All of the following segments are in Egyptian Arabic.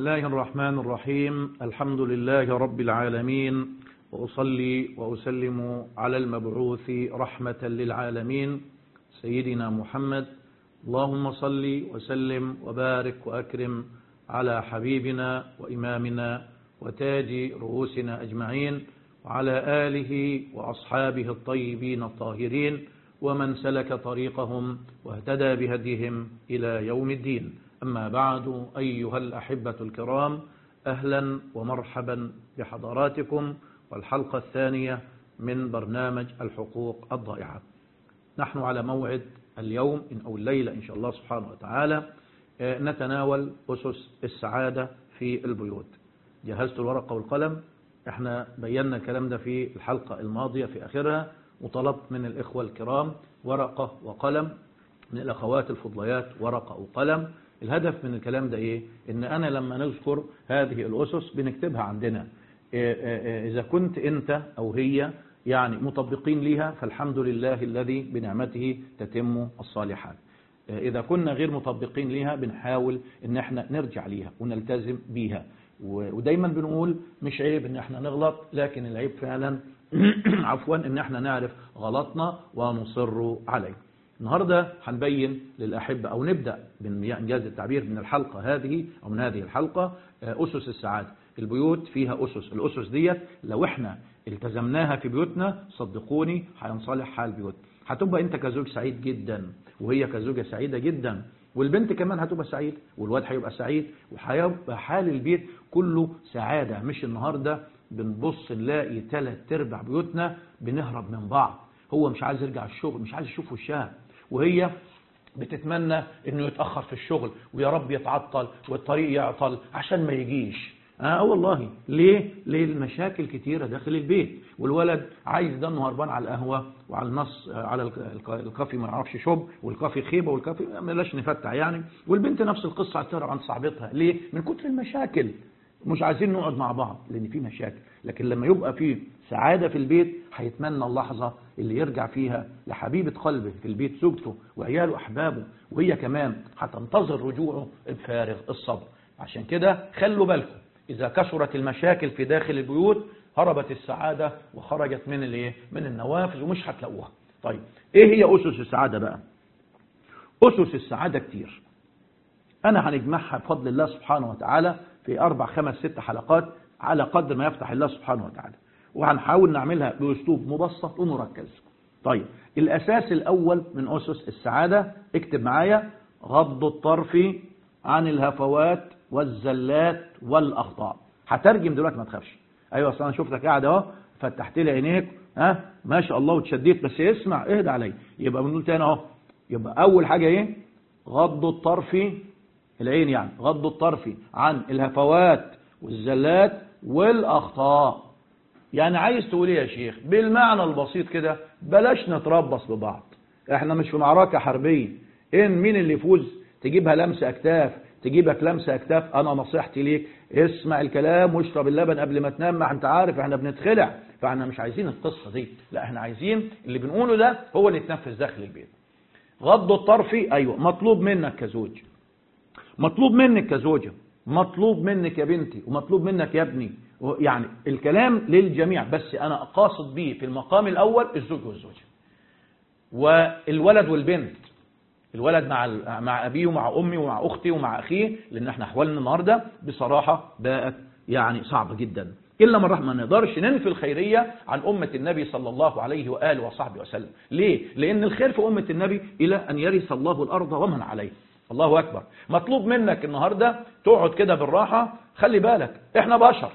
الله الرحمن الرحيم الحمد لله رب العالمين وأصلي وأسلم على المبعوث رحمة للعالمين سيدنا محمد اللهم صل وسلم وبارك وأكرم على حبيبنا وإمامنا وتاج رؤوسنا أجمعين وعلى آله وأصحابه الطيبين الطاهرين ومن سلك طريقهم واهتدى بهديهم إلى يوم الدين أما بعد أيها الأحبة الكرام أهلا ومرحبا بحضراتكم والحلقة الثانية من برنامج الحقوق الضائعة نحن على موعد اليوم أو الليلة إن شاء الله سبحانه وتعالى نتناول أسس السعادة في البيوت جهزت الورقة والقلم احنا بينا الكلام ده في الحلقة الماضية في آخرها وطلبت من الإخوة الكرام ورقة وقلم من الأخوات الفضليات ورقة وقلم الهدف من الكلام ده إيه إن أنا لما نذكر هذه الأسس بنكتبها عندنا إذا كنت أنت أو هي يعني مطبقين ليها فالحمد لله الذي بنعمته تتم الصالحات إذا كنا غير مطبقين ليها بنحاول إن احنا نرجع ليها ونلتزم بيها ودايما بنقول مش عيب ان احنا نغلط لكن العيب فعلا عفوا ان احنا نعرف غلطنا ونصر عليه النهاردة هنبين للأحبة أو نبدأ بإنجاز التعبير من الحلقة هذه أو من هذه الحلقة أسس السعادة البيوت فيها أسس الأسس ديت لو احنا التزمناها في بيوتنا صدقوني هينصلح حال بيوتنا هتبقى انت كزوج سعيد جدا وهي كزوجة سعيدة جدا والبنت كمان هتبقى سعيد والواد هيبقى سعيد وهيبقى حال البيت كله سعادة مش النهاردة بنبص نلاقي ثلاث ارباع بيوتنا بنهرب من بعض هو مش عايز يرجع الشغل مش عايز يشوف وشها وهي بتتمنى انه يتأخر في الشغل ويا رب يتعطل والطريق يعطل عشان ما يجيش اه والله ليه ليه المشاكل كتيرة داخل البيت والولد عايز ده انه هربان على القهوة وعلى النص على الكافي ما يعرفش شرب والكافي خيبة والكافي ملاش نفتح يعني والبنت نفس القصة هتهرب عن صاحبتها ليه من كتر المشاكل مش عايزين نقعد مع بعض لان في مشاكل لكن لما يبقى في سعادة في البيت هيتمنى اللحظة اللي يرجع فيها لحبيبة قلبه في البيت زوجته وعياله أحبابه وهي كمان هتنتظر رجوعه بفارغ الصبر عشان كده خلوا بالكم إذا كثرت المشاكل في داخل البيوت هربت السعادة وخرجت من الايه من النوافذ ومش هتلاقوها طيب ايه هي أسس السعادة بقى أسس السعادة كتير أنا هنجمعها بفضل الله سبحانه وتعالى في أربع خمس ست حلقات على قدر ما يفتح الله سبحانه وتعالى وهنحاول نعملها بأسلوب مبسط ومركز طيب الأساس الأول من أسس السعادة اكتب معايا غض الطرف عن الهفوات والزلات والأخطاء هترجم دلوقتي ما تخافش أيوة أصلا أنا شفتك قاعد أهو فتحت لي عينيك ها ما شاء الله وتشديت بس اسمع اهدى عليا يبقى بنقول تاني أهو يبقى أول حاجة إيه غض الطرف العين يعني غض الطرف عن الهفوات والزلات والأخطاء يعني عايز تقول ايه يا شيخ بالمعنى البسيط كده بلاش نتربص ببعض احنا مش في معركة حربية ان مين اللي يفوز تجيبها لمسة اكتاف تجيبك لمسة اكتاف انا نصيحتي ليك اسمع الكلام واشرب اللبن قبل ما تنام ما انت عارف احنا بنتخلع فاحنا مش عايزين القصة دي لا احنا عايزين اللي بنقوله ده هو اللي يتنفذ داخل البيت غض الطرف ايوه مطلوب منك كزوج مطلوب منك كزوجة مطلوب منك يا بنتي ومطلوب منك يا ابني يعني الكلام للجميع بس أنا قاصد به في المقام الأول الزوج والزوجة والولد والبنت الولد مع مع أبيه ومع أمي ومع أختي ومع أخيه لأن احنا أحوالنا النهاردة بصراحة بقت يعني صعبة جدا إلا من رحمة ما نقدرش ننفي الخيرية عن أمة النبي صلى الله عليه وآله وصحبه وسلم ليه؟ لأن الخير في أمة النبي إلى أن يرث الله الأرض ومن عليه الله أكبر مطلوب منك النهاردة تقعد كده بالراحة خلي بالك احنا بشر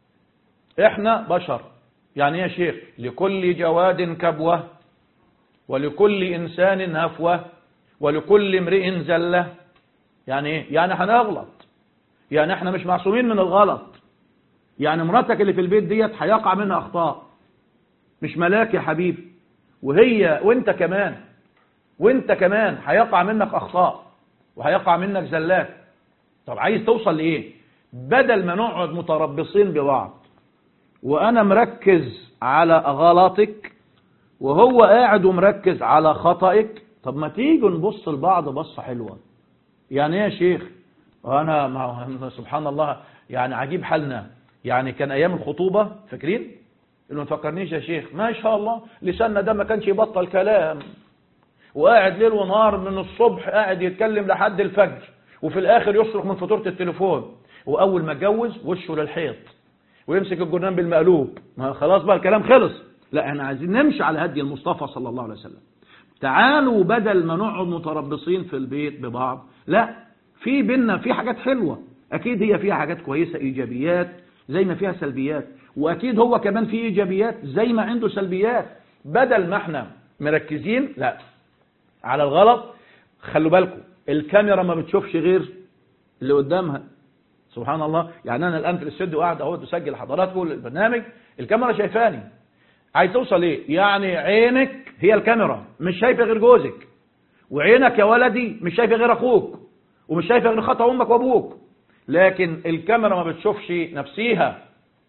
احنا بشر يعني يا شيخ لكل جواد كبوة ولكل إنسان هفوة ولكل امرئ زلة يعني ايه يعني هنغلط يعني احنا مش معصومين من الغلط يعني مراتك اللي في البيت ديت هيقع منها أخطاء مش ملاك يا حبيبي وهي وانت كمان وانت كمان هيقع منك أخطاء وهيقع منك زلات طب عايز توصل لإيه بدل ما نقعد متربصين ببعض وأنا مركز على غلطك وهو قاعد ومركز على خطأك طب ما تيجوا نبص لبعض بصة حلوة يعني ايه يا شيخ وانا مع سبحان الله يعني عجيب حالنا يعني كان ايام الخطوبه فاكرين اللي ما تفكرنيش يا شيخ ما شاء الله لساننا ده ما كانش يبطل كلام وقاعد ليل ونهار من الصبح قاعد يتكلم لحد الفجر وفي الاخر يصرخ من فاتوره التليفون واول ما اتجوز وشه للحيط ويمسك الجرنان بالمقلوب ما خلاص بقى الكلام خلص لا احنا عايزين نمشي على هدي المصطفى صلى الله عليه وسلم تعالوا بدل ما نقعد متربصين في البيت ببعض لا في بينا في حاجات حلوة اكيد هي فيها حاجات كويسة ايجابيات زي ما فيها سلبيات واكيد هو كمان فيه ايجابيات زي ما عنده سلبيات بدل ما احنا مركزين لا على الغلط خلوا بالكم الكاميرا ما بتشوفش غير اللي قدامها سبحان الله يعني انا الان في الاستوديو قاعد اهو بسجل حضراتكم البرنامج الكاميرا شايفاني عايز توصل ايه يعني عينك هي الكاميرا مش شايفه غير جوزك وعينك يا ولدي مش شايفه غير اخوك ومش شايفه غير خطا امك وابوك لكن الكاميرا ما بتشوفش نفسيها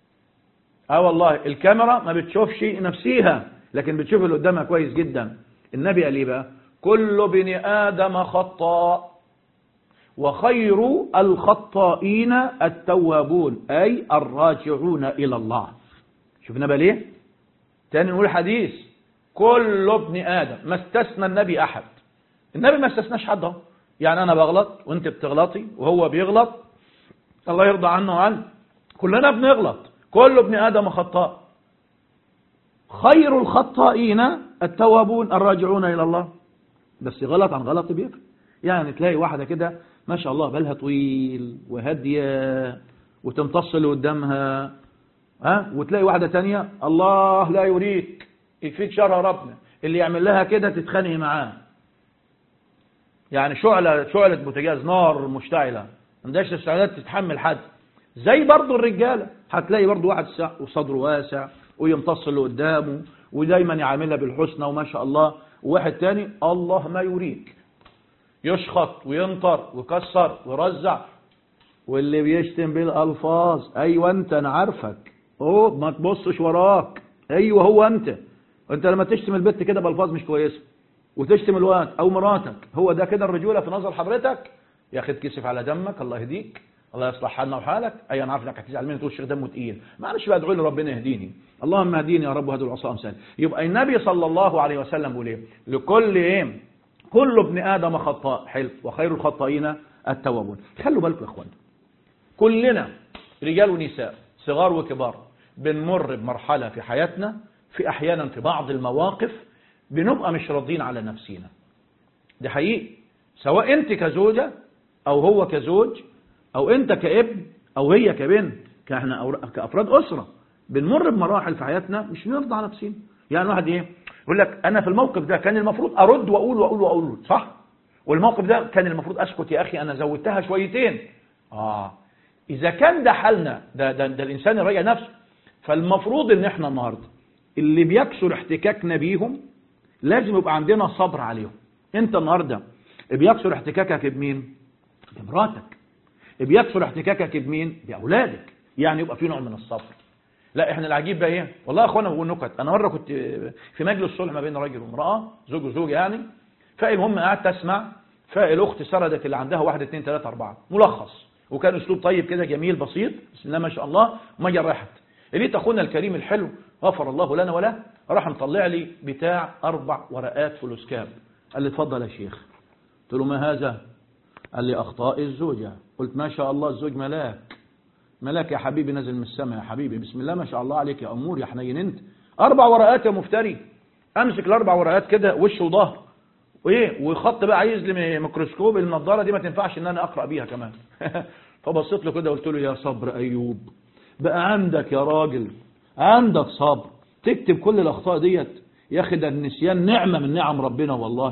اه والله الكاميرا ما بتشوفش نفسيها لكن بتشوف اللي قدامها كويس جدا النبي قال ايه بقى كل ابن ادم خطاء وخير الخطائين التوابون اي الراجعون الى الله شوفنا بقى ليه تاني نقول حديث كل ابن ادم ما استثنى النبي احد النبي ما استثناش حد اهو يعني انا بغلط وانت بتغلطي وهو بيغلط الله يرضى عنه وعن كلنا بنغلط كل ابن ادم خطاء خير الخطائين التوابون الراجعون الى الله بس غلط عن غلط بيفرق يعني تلاقي واحده كده ما شاء الله بالها طويل وهاديه وتمتص اللي قدامها ها وتلاقي واحده تانية الله لا يريك يكفيك شر ربنا اللي يعمل لها كده تتخانق معاه يعني شعلة شعلة بوتاجاز نار مشتعلة ما عندهاش استعداد تتحمل حد زي برضه الرجالة هتلاقي برضه واحد وصدره واسع ويمتص اللي قدامه ودايما يعاملها بالحسنى وما شاء الله وواحد تاني الله ما يريك يشخط وينطر ويكسر ويرزع واللي بيشتم بالالفاظ ايوه انت انا عارفك اوه ما تبصش وراك ايوه هو انت انت لما تشتم البت كده بالفاظ مش كويسه وتشتم الوقت او مراتك هو ده كده الرجوله في نظر حضرتك يا اخي اتكسف على دمك الله يهديك الله يصلح حالنا وحالك اي انا عارف انك هتزعل مني تقول الشيخ دمه تقيل معلش بقى ادعوا لي ربنا يهديني اللهم اهديني يا رب وهدي العصا امثال يبقى النبي صلى الله عليه وسلم بيقول ايه لكل ايه كل ابن ادم خطاء حلو وخير الخطائين التوابون خلوا بالكم يا اخوانا كلنا رجال ونساء صغار وكبار بنمر بمرحله في حياتنا في احيانا في بعض المواقف بنبقى مش راضيين على نفسينا ده حقيقي سواء انت كزوجة او هو كزوج او انت كابن او هي كبنت كاحنا كافراد اسرة بنمر بمراحل في حياتنا مش بنرضى على نفسينا يعني واحد ايه يقول لك انا في الموقف ده كان المفروض ارد واقول واقول واقول صح والموقف ده كان المفروض اسكت يا اخي انا زودتها شويتين اه اذا كان ده حالنا ده ده, ده الانسان يراجع نفسه فالمفروض ان احنا النهارده اللي بيكسر احتكاكنا بيهم لازم يبقى عندنا صبر عليهم انت النهارده بيكسر احتكاكك بمين بمراتك بيكسر احتكاكك بمين باولادك يعني يبقى في نوع من الصبر لا احنا العجيب بقى ايه والله يا اخوانا بقول نكت انا مره كنت في مجلس صلح ما بين راجل وامراه زوج وزوج يعني فالمهم قعدت اسمع فالاخت سردت اللي عندها واحد اثنين ثلاثه اربعه ملخص وكان اسلوب طيب كده جميل بسيط بسم الله ما شاء الله وما جرحت لقيت اخونا الكريم الحلو غفر الله لنا وله راح مطلع لي بتاع اربع ورقات فلوسكاب قال لي اتفضل يا شيخ قلت له ما هذا قال لي اخطاء الزوجه قلت ما شاء الله الزوج ملاك ملاك يا حبيبي نازل من السماء يا حبيبي بسم الله ما شاء الله عليك يا امور يا حنين انت اربع ورقات يا مفتري امسك الاربع ورقات كده وش وظهر وايه وخط بقى عايز لي ميكروسكوب النضاره دي ما تنفعش ان انا اقرا بيها كمان فبصيت له كده قلت له يا صبر ايوب بقى عندك يا راجل عندك صبر تكتب كل الاخطاء ديت يا اخي ده النسيان نعمه من نعم ربنا والله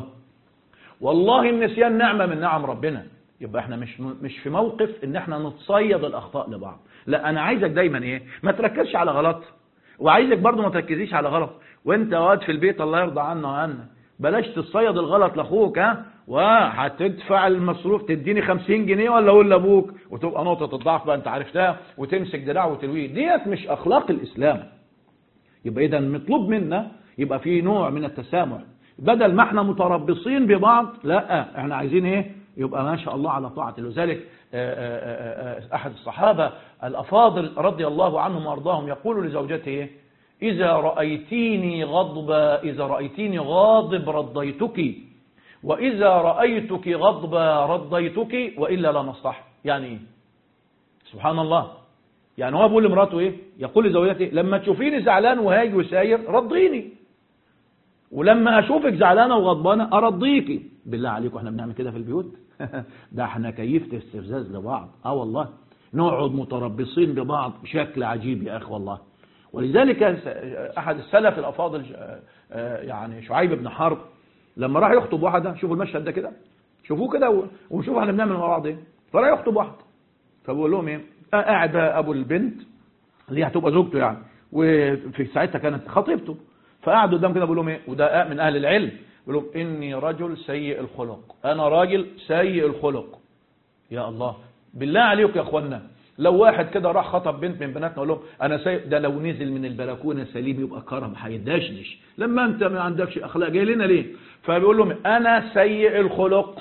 والله النسيان نعمه من نعم ربنا يبقى احنا مش مش في موقف ان احنا نتصيد الاخطاء لبعض لا انا عايزك دايما ايه ما تركزش على غلط وعايزك برضو ما تركزيش على غلط وانت قاعد في البيت الله يرضى عنا وعنك بلاش تصيد الغلط لاخوك ها وهتدفع المصروف تديني 50 جنيه ولا اقول لابوك وتبقى نقطه الضعف بقى انت عرفتها وتمسك دراع وتلويه ديت مش اخلاق الاسلام يبقى اذا مطلوب منا يبقى في نوع من التسامح بدل ما احنا متربصين ببعض لا احنا عايزين ايه يبقى ما شاء الله على طاعة لذلك أحد الصحابة الأفاضل رضي الله عنهم وأرضاهم يقول لزوجته إذا رأيتيني غضبا إذا رأيتيني غاضب رضيتك وإذا رأيتك غضبا رضيتك وإلا لا نصح يعني إيه سبحان الله يعني هو بيقول لمراته إيه يقول لزوجته لما تشوفيني زعلان وهاجي وساير رضيني ولما أشوفك زعلانة وغضبانة أرضيكي بالله عليكم احنا بنعمل كده في البيوت ده احنا كيفة استفزاز لبعض اه والله نقعد متربصين ببعض بشكل عجيب يا اخي والله ولذلك احد السلف الافاضل يعني شعيب بن حرب لما راح يخطب واحده شوفوا المشهد ده كده شوفوه كده وشوفوا احنا بنعمل مع بعض ايه فراح يخطب واحده فبقول لهم ايه قاعد ابو البنت اللي هي هتبقى زوجته يعني وفي ساعتها كانت خطيبته فقعد قدام كده بقول لهم ايه وده من اهل العلم بقول لهم اني رجل سيء الخلق انا راجل سيء الخلق يا الله بالله عليكم يا اخوانا لو واحد كده راح خطب بنت من بناتنا اقول لهم انا سيء ده لو نزل من البلكونه سليم يبقى كرم هيدشدش لما انت ما عندكش اخلاق جاي لنا ليه فبيقول لهم انا سيء الخلق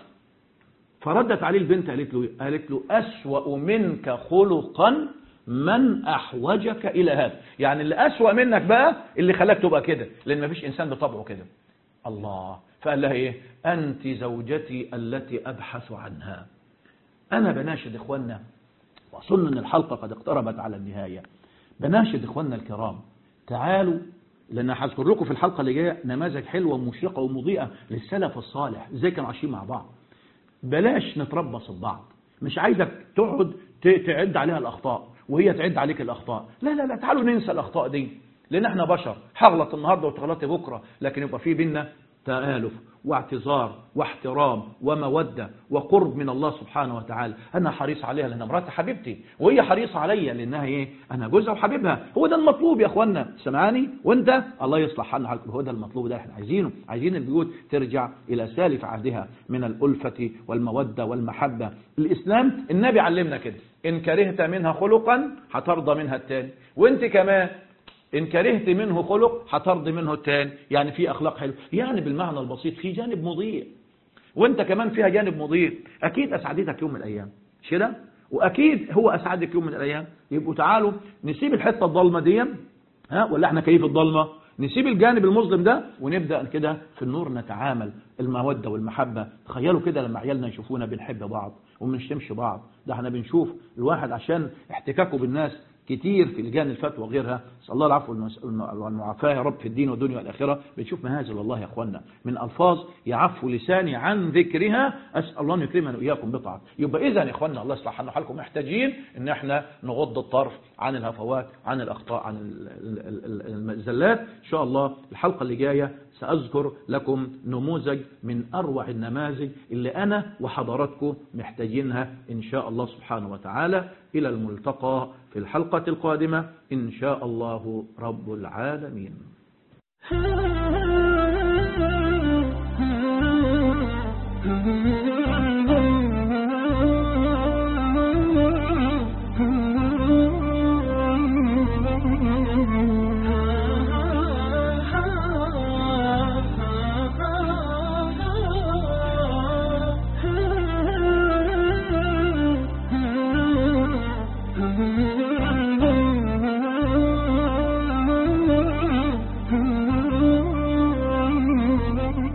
فردت عليه البنت قالت له قالت له اسوا منك خلقا من احوجك الى هذا يعني اللي اسوا منك بقى اللي خلاك تبقى كده لان ما فيش انسان بطبعه كده الله فقال لها ايه انت زوجتي التي ابحث عنها انا بناشد اخواننا واظن ان الحلقه قد اقتربت على النهايه بناشد اخواننا الكرام تعالوا لان هذكر لكم في الحلقه اللي جايه نماذج حلوه ومشرقه ومضيئه للسلف الصالح ازاي كانوا عايشين مع بعض بلاش نتربص ببعض مش عايزك تقعد تعد عليها الاخطاء وهي تعد عليك الاخطاء لا لا لا تعالوا ننسى الاخطاء دي لان احنا بشر هغلط النهارده وتغلطي بكره لكن يبقى في بينا تآلف واعتذار واحترام ومودة وقرب من الله سبحانه وتعالى أنا حريص عليها لأن مراتي حبيبتي وهي حريصة عليا لأنها إيه أنا جوزها وحبيبها هو ده المطلوب يا أخوانا سمعاني وأنت الله يصلح حالنا حالكم هو ده المطلوب ده احنا عايزينه عايزين البيوت ترجع إلى سالف عهدها من الألفة والمودة والمحبة الإسلام النبي علمنا كده إن كرهت منها خلقا هترضى منها التاني وانت كمان إن كرهت منه خلق هترضي منه التاني يعني في أخلاق حلوة يعني بالمعنى البسيط في جانب مضيء وانت كمان فيها جانب مضيء أكيد أسعدتك يوم من الأيام مش كده وأكيد هو أسعدك يوم من الأيام يبقوا تعالوا نسيب الحتة الضلمة دي ها ولا احنا كيف الضلمة نسيب الجانب المظلم ده ونبدأ كده في النور نتعامل المودة والمحبة تخيلوا كده لما عيالنا يشوفونا بنحب بعض وما بنشتمش بعض ده احنا بنشوف الواحد عشان احتكاكه بالناس كتير في لجان الفتوى وغيرها نسال الله العفو والمعافاه يا رب في الدين والدنيا والاخره بنشوف مهازل والله يا اخوانا من الفاظ يعفو لساني عن ذكرها اسال الله ان يكرمنا واياكم بطاعته يبقى اذا يا اخوانا الله يصلح لنا حالكم محتاجين ان احنا نغض الطرف عن الهفوات عن الاخطاء عن الزلات ان شاء الله الحلقه اللي جايه سأذكر لكم نموذج من أروع النماذج اللي أنا وحضراتكم محتاجينها إن شاء الله سبحانه وتعالى إلى الملتقى في الحلقة القادمة إن شاء الله رب العالمين